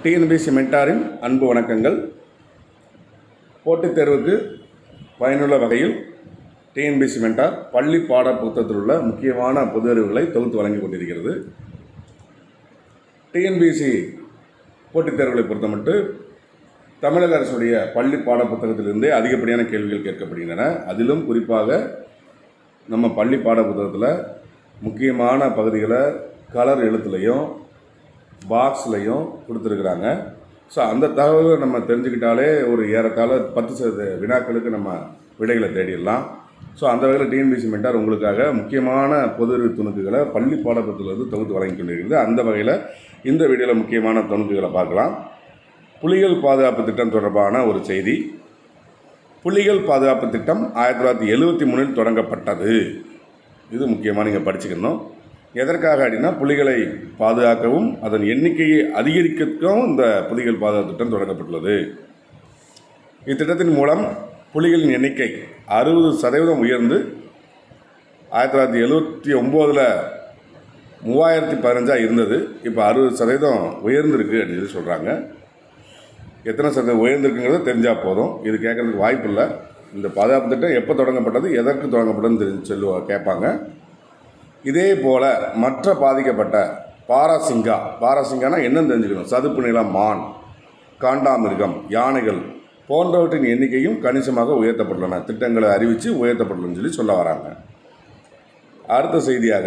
TNPSC மென்டாரின் அன்பு வணக்கங்கள் போட்டித் தேர்வுக்கு பயனுள்ள வகையில் டிஎன்பிசி மென்டார் பள்ளி பாட புத்தகத்தில் உள்ள முக்கியமான பொது அறிவுகளை தொகுத்து வழங்கிக் கொண்டிருக்கிறது டிஎன்பிசி போட்டித் தேர்வுகளை பொறுத்தமட்டு தமிழக அரசுடைய பள்ளி பாட புத்தகத்திலிருந்தே அதிகப்படியான கேள்விகள் கேட்கப்படுகின்றன அதிலும் குறிப்பாக நம்ம பள்ளி பாட புத்தகத்தில் முக்கியமான பகுதிகளை கலர் எழுத்துலையும் பாக்ஸ்லையும் கொடுத்துருக்குறாங்க ஸோ அந்த தகவலை நம்ம தெரிஞ்சுக்கிட்டாலே ஒரு ஏறத்தாழ பத்து சதவீத வினாக்களுக்கு நம்ம விடைகளை தேடிடலாம் ஸோ அந்த வகையில் டிஎன்பிசி மென்டார் உங்களுக்காக முக்கியமான பொது அறிவு துணுக்குகளை பள்ளி பாடப்புத்தகத்திலிருந்து தொகுத்து வழங்கி கொண்டிருக்கிறது அந்த வகையில் இந்த வீடியோவில் முக்கியமான துணுக்குகளை பார்க்கலாம் புலிகள் பாதுகாப்பு திட்டம் தொடர்பான ஒரு செய்தி புலிகள் பாதுகாப்பு திட்டம் ஆயிரத்தி தொள்ளாயிரத்தி எழுவத்தி மூணில் தொடங்கப்பட்டது இது முக்கியமாக நீங்கள் படிச்சுக்கணும் எதற்காக அப்படின்னா புலிகளை பாதுகாக்கவும் அதன் எண்ணிக்கையை அதிகரிக்கவும் இந்த புலிகள் பாதுகாப்பு திட்டம் தொடங்கப்பட்டுள்ளது இத்திட்டத்தின் மூலம் புலிகளின் எண்ணிக்கை அறுபது சதவீதம் உயர்ந்து ஆயிரத்தி தொள்ளாயிரத்தி எழுவத்தி ஒம்போதில் மூவாயிரத்தி பதினஞ்சாக இருந்தது இப்போ அறுபது சதவீதம் உயர்ந்திருக்கு அப்படின்னு சொல்லி சொல்கிறாங்க எத்தனை சதவீதம் உயர்ந்திருக்குங்கிறத தெரிஞ்சால் போதும் இது கேட்குறதுக்கு வாய்ப்பு இல்லை இந்த பாதுகாப்பு திட்டம் எப்போ தொடங்கப்பட்டது எதற்கு தொடங்கப்பட்டதுன்னு தெரிஞ்சு சொல்லுவா கேட்பாங்க இதே போல் மற்ற பாதிக்கப்பட்ட பாராசிங்கா பாராசிங்கானா என்னன்னு தெரிஞ்சுக்கணும் சதுப்பு நிலம் மான் காண்டாமிருகம் யானைகள் போன்றவற்றின் எண்ணிக்கையும் கணிசமாக உயர்த்தப்பட்டுள்ளன திட்டங்களை அறிவித்து உயர்த்தப்பட்டுள்ளன்னு சொல்லி சொல்ல வராங்க அடுத்த செய்தியாக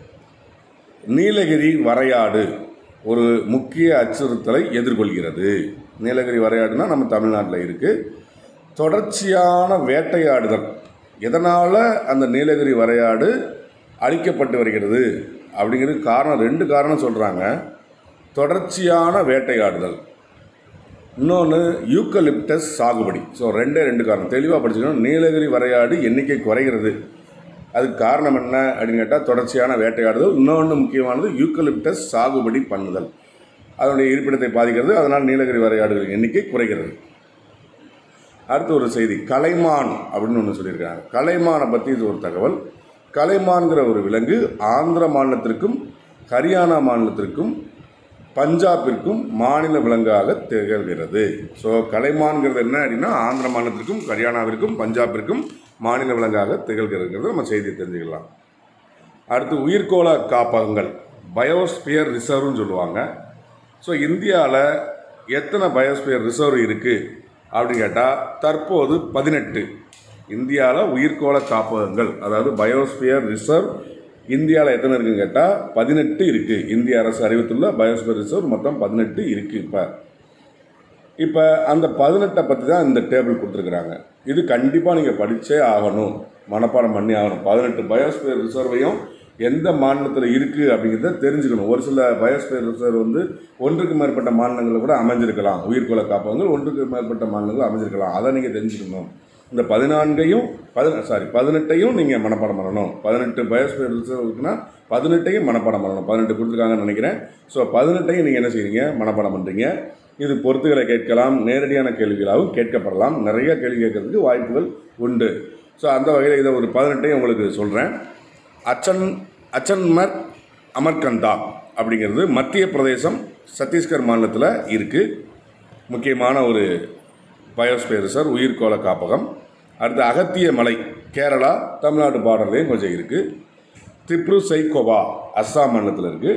நீலகிரி வரையாடு ஒரு முக்கிய அச்சுறுத்தலை எதிர்கொள்கிறது நீலகிரி வரையாடுனா நம்ம தமிழ்நாட்டில் இருக்குது தொடர்ச்சியான வேட்டையாடுதல் எதனால் அந்த நீலகிரி வரையாடு அழிக்கப்பட்டு வருகிறது அப்படிங்கிறது காரணம் ரெண்டு காரணம் சொல்கிறாங்க தொடர்ச்சியான வேட்டையாடுதல் இன்னொன்று யூக்கலிப்டஸ் சாகுபடி ஸோ ரெண்டே ரெண்டு காரணம் தெளிவாக படிச்சுக்கணும் நீலகிரி வரையாடு எண்ணிக்கை குறைகிறது அதுக்கு காரணம் என்ன அப்படின்னு கேட்டால் தொடர்ச்சியான வேட்டையாடுதல் இன்னொன்று முக்கியமானது யூக்கலிப்டஸ் சாகுபடி பண்ணுதல் அதனுடைய இருப்பிடத்தை பாதிக்கிறது அதனால் நீலகிரி வரையாடுகளின் எண்ணிக்கை குறைகிறது அடுத்து ஒரு செய்தி கலைமான் அப்படின்னு ஒன்று சொல்லியிருக்காங்க கலைமானை பற்றி இது ஒரு தகவல் கலைமான்கிற ஒரு விலங்கு ஆந்திர மாநிலத்திற்கும் ஹரியானா மாநிலத்திற்கும் பஞ்சாபிற்கும் மாநில விலங்காக திகழ்கிறது ஸோ கலைமான்கிறது என்ன அப்படின்னா ஆந்திர மாநிலத்திற்கும் ஹரியானாவிற்கும் பஞ்சாபிற்கும் மாநில விலங்காக திகழ்கிறதுங்கிறத நம்ம செய்தியை தெரிஞ்சுக்கலாம் அடுத்து உயிர்கோள காப்பகங்கள் பயோஸ்பியர் ரிசர்வ்னு சொல்லுவாங்க ஸோ இந்தியாவில் எத்தனை பயோஸ்பியர் ரிசர்வ் இருக்குது அப்படின்னு கேட்டால் தற்போது பதினெட்டு இந்தியாவில் உயிர்கோள காப்பகங்கள் அதாவது பயோஸ்பியர் ரிசர்வ் இந்தியாவில் எத்தனை இருக்குன்னு கேட்டால் பதினெட்டு இருக்குது இந்திய அரசு அறிவித்துள்ள பயோஸ்பியர் ரிசர்வ் மொத்தம் பதினெட்டு இருக்குது இப்போ இப்போ அந்த பதினெட்டை பற்றி தான் இந்த டேபிள் கொடுத்துருக்குறாங்க இது கண்டிப்பாக நீங்கள் படித்தே ஆகணும் மனப்பாடம் பண்ணி ஆகணும் பதினெட்டு பயோஸ்பியர் ரிசர்வையும் எந்த மாநிலத்தில் இருக்குது அப்படிங்கிறத தெரிஞ்சுக்கணும் ஒரு சில பயோஸ்பியர் ரிசர்வ் வந்து ஒன்றுக்கு மேற்பட்ட மாநிலங்களில் கூட அமைஞ்சிருக்கலாம் உயிர்கோள காப்பகங்கள் ஒன்றுக்கு மேற்பட்ட மாநிலங்கள் அமைஞ்சிருக்கலாம் அதை நீங்கள் தெரிஞ்சுக்கணும் இந்த பதினான்கையும் பதின சாரி பதினெட்டையும் நீங்கள் மனப்பாடம் பண்ணணும் பதினெட்டு பயோஸ்பியர் ரிசர்வ் இருக்குன்னா பதினெட்டையும் மனப்பாடம் பண்ணணும் பதினெட்டு கொடுத்துருக்காங்கன்னு நினைக்கிறேன் ஸோ பதினெட்டையும் நீங்கள் என்ன செய்றீங்க மனப்பாடம் பண்ணுறீங்க இது பொறுத்துகளை கேட்கலாம் நேரடியான கேள்விகளாகவும் கேட்கப்படலாம் நிறைய கேள்வி கேட்கறதுக்கு வாய்ப்புகள் உண்டு ஸோ அந்த வகையில் இதை ஒரு பதினெட்டையும் உங்களுக்கு சொல்கிறேன் அச்சன் அச்சன்மர் அமர்கந்தா அப்படிங்கிறது மத்திய பிரதேசம் சத்தீஸ்கர் மாநிலத்தில் இருக்குது முக்கியமான ஒரு பயோஸ்பியர் ரிசர்வ் உயிர்கோள காப்பகம் அடுத்து அகத்திய மலை கேரளா தமிழ்நாடு பார்டர்லேயும் கொஞ்சம் இருக்குது திப்ரு சைகோவா அஸ்ஸாம் மாநிலத்தில் இருக்குது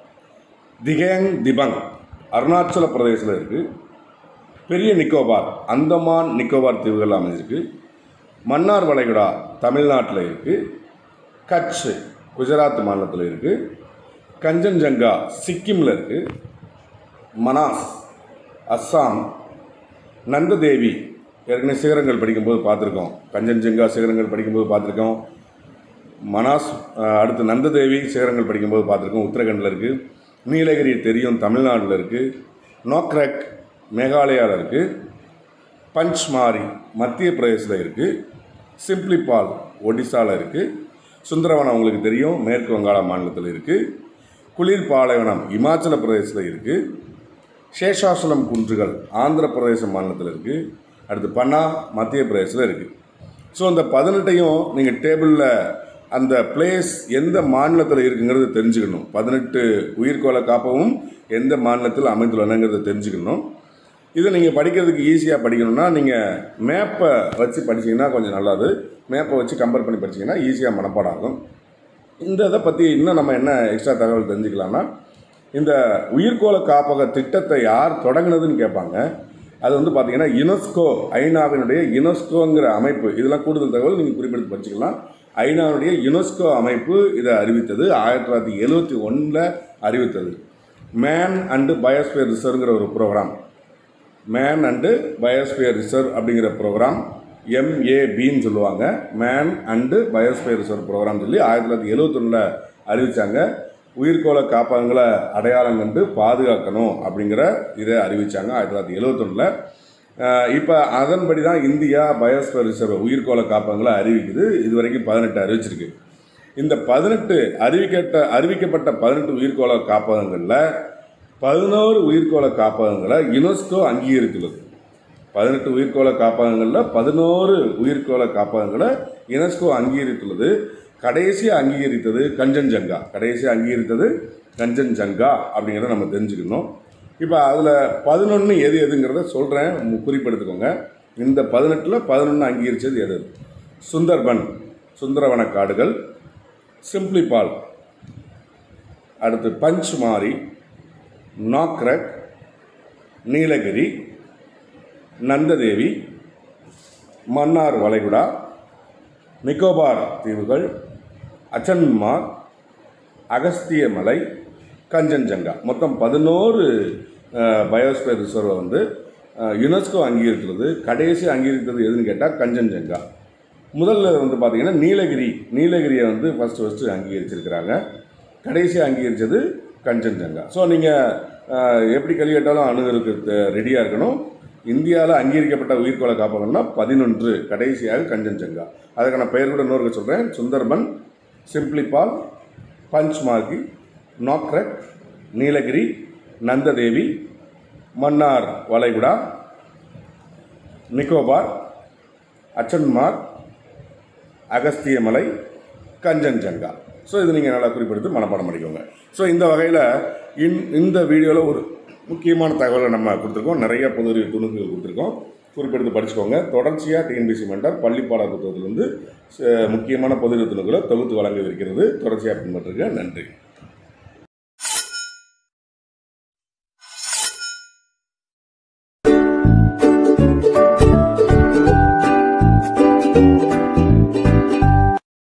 திகேங் திபங் அருணாச்சல பிரதேசத்தில் இருக்குது பெரிய நிக்கோபார் அந்தமான் நிக்கோபார் தீவுகள் அமைஞ்சிருக்கு மன்னார் வளைகுடா தமிழ்நாட்டில் இருக்குது கட்ச் குஜராத் மாநிலத்தில் இருக்குது கஞ்சன்ஜங்கா சிக்கிமில் இருக்குது மனாஸ் அஸ்ஸாம் நந்ததேவி ஏற்கனவே சிகரங்கள் படிக்கும்போது பார்த்துருக்கோம் கஞ்சன்ஜங்கா சிகரங்கள் படிக்கும்போது பார்த்துருக்கோம் மனாஸ் அஹ், அடுத்து நந்ததேவி சிகரங்கள் படிக்கும்போது பார்த்துருக்கோம் உத்தரகண்டில் இருக்குது நீலகிரி தெரியும் தமிழ்நாட்டில் இருக்குது நோக்ரக் மேகாலயாவில் இருக்குது பஞ்ச்மாரி மத்திய பிரதேசத்தில் இருக்குது சிம்ப்ளிபால் ஒடிசாவில் இருக்குது சுந்தரவனம் உங்களுக்கு தெரியும் மேற்கு வங்காள மாநிலத்தில் இருக்குது குளிர் பாலைவனம் இமாச்சல பிரதேசத்தில் இருக்குது சேஷாசலம் குன்றுகள் ஆந்திர பிரதேச மாநிலத்தில் இருக்குது அடுத்து பன்னா மத்திய பிரதேசத்தில் இருக்குது ஸோ இந்த பதினெட்டையும் நீங்கள் டேபிளில் அந்த பிளேஸ் எந்த மாநிலத்தில் இருக்குங்கிறத தெரிஞ்சுக்கணும் பதினெட்டு உயிர்கோள காப்பகமும் எந்த மாநிலத்தில் அமைந்துள்ளனங்கிறத தெரிஞ்சுக்கணும் இதை நீங்கள் படிக்கிறதுக்கு ஈஸியாக படிக்கணும்னா நீங்கள் மேப்பை வச்சு படிச்சீங்கன்னா கொஞ்சம் நல்லது மேப்பை வச்சு கம்பேர் பண்ணி படிச்சீங்கன்னா ஈஸியாக மனப்பாடம் ஆகும் இந்த இதை பற்றி இன்னும் நம்ம என்ன எக்ஸ்ட்ரா தகவல் தெரிஞ்சுக்கலாம்னா இந்த உயிர்கோள காப்பக திட்டத்தை யார் தொடங்குனதுன்னு கேட்பாங்க அது வந்து பார்த்தீங்கன்னா யுனெஸ்கோ ஐநாவினுடைய யுனெஸ்கோங்கிற அமைப்பு இதெல்லாம் கூடுதல் தகவல் நீங்கள் குறிப்பிட்டு படிச்சுக்கலாம் ஐநாவுடைய யுனெஸ்கோ அமைப்பு இதை அறிவித்தது ஆயிரத்தி தொள்ளாயிரத்தி எழுவத்தி ஒன்றில் அறிவித்தது மேன் அண்டு பயோஸ்பியர் ரிசர்வ்ங்கிற ஒரு program man and biosphere reserve அப்படிங்கிற ப்ரோக்ராம் எம்ஏபின்னு சொல்லுவாங்க man and biosphere reserve program சொல்லி ஆயிரத்தி தொள்ளாயிரத்தி எழுவத்தொன்னில் அறிவித்தாங்க உயிர்கோள காப்பகங்களை அடையாளம் கண்டு பாதுகாக்கணும் அப்படிங்கிற இதை அறிவித்தாங்க ஆயிரத்தி தொள்ளாயிரத்தி எழுவத்தொன்னில் இப்போ அதன்படி தான் இந்தியா பயோஸ்பியர் ரிசர்வ் உயிர்கோள காப்பகங்களை அறிவிக்குது இது வரைக்கும் பதினெட்டு அறிவிச்சிருக்கு இந்த பதினெட்டு அறிவிக்கப்பட்ட அறிவிக்கப்பட்ட பதினெட்டு உயிர்கோள காப்பகங்களில் பதினோரு உயிர்கோள காப்பகங்களை யுனெஸ்கோ அங்கீகரித்துள்ளது பதினெட்டு உயிர்கோள காப்பகங்களில் பதினோரு உயிர்கோள காப்பகங்களை யுனெஸ்கோ அங்கீகரித்துள்ளது கடைசியாக அங்கீகரித்தது கஞ்சன்ஜங்கா கடைசியாக அங்கீகரித்தது கஞ்சன்ஜங்கா அப்படிங்கிறத நம்ம தெரிஞ்சுக்கணும் இப்போ அதில் பதினொன்று எது எதுங்கிறத சொல்கிறேன் குறிப்பெடுத்துக்கோங்க இந்த பதினெட்டில் பதினொன்று அங்கீகரித்தது எது எது சுந்தர்பன் சுந்தரவன காடுகள் சிம்ப்ளிபால் அடுத்து பஞ்ச்மாரி நாக்ரக் நீலகிரி நந்ததேவி மன்னார் வளைகுடா நிக்கோபார் தீவுகள் அச்சன்மார் அகஸ்திய மலை கஞ்சன்ஜங்கா மொத்தம் பதினோரு பயோஸ்பியர் ரிசர்வை வந்து அஹ், யுனெஸ்கோ அங்கீகரித்துள்ளது கடைசி அங்கீகரித்தது எதுன்னு கேட்டால் கஞ்சன்ஜங்கா முதல்ல வந்து பார்த்தீங்கன்னா நீலகிரி நீலகிரியை வந்து ஃபஸ்ட்டு ஃபஸ்ட்டு அங்கீகரிச்சிருக்கிறாங்க கடைசி அங்கீகரித்தது கஞ்சன்ஜங்கா ஸோ நீங்கள் எப்படி கேள்வி கேட்டாலும் அணுகிறதுக்கு ரெடியாக இருக்கணும் இந்தியாவில் அங்கீகரிக்கப்பட்ட உயிர்கோள காப்பகம்னா பதினொன்று கடைசியாக கஞ்சன்ஜங்கா அதுக்கான பெயர் கூட இன்னொரு சொல்கிறேன் சுந்தர்பன் சிம்ப்ளிபால் பஞ்ச்மார்கி நாக்ரக் நீலகிரி நந்ததேவி மன்னார் வளைகுடா நிக்கோபார் அச்சன்மார் அகஸ்தியமலை கஞ்சன்ஜங்கா ஸோ இது நீங்கள் நல்லா குறிப்பிடுத்து மனப்பாடம் பண்ணிக்கோங்க ஸோ இந்த வகையில் இன் இந்த வீடியோவில் ஒரு முக்கியமான தகவலை நம்ம கொடுத்துருக்கோம் நிறைய பொது அறிவு துணுக்குகள் கொடுத்துருக்கோம் குறிப்பெடுத்து படிச்சுக்கோங்க தொடர்ச்சியாக டிஎன்பிசி மென்டர் பள்ளிப்பாட புத்தகத்திலிருந்து ச- முக்கியமான பொது அறிவு துணுக்குகளை தொகுத்து வழங்க இருக்கிறது தொடர்ச்சியாக பின்பற்றுங்க நன்றி